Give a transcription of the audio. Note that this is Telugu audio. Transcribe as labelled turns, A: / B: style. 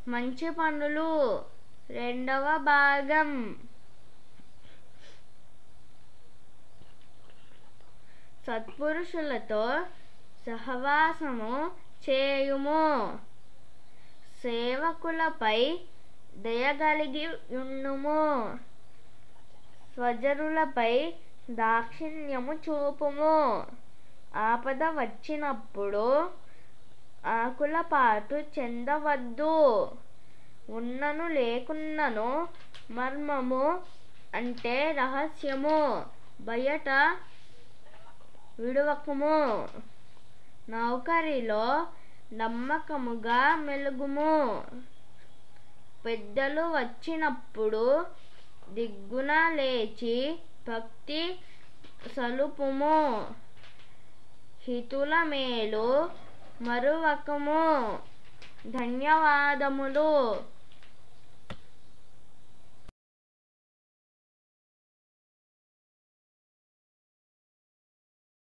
A: మంచి పనులు రెండవ భాగం సత్పురుషులతో సహవాసము చేయుము సేవకులపై దయగలిగి ఉండుము స్వజరులపై దాక్షిణ్యము చూపుము ఆపద వచ్చినప్పుడు ఆకులపాటు చెందవద్దు ఉన్నను లేకున్నను మర్మము అంటే రహస్యము బయట విడువకుము నౌకరిలో నమ్మకముగా మెలుగుము పెద్దలు వచ్చినప్పుడు దిగ్గున లేచి భక్తి సలుపుము హితుల మేలు మరువకము ధన్యవాదములు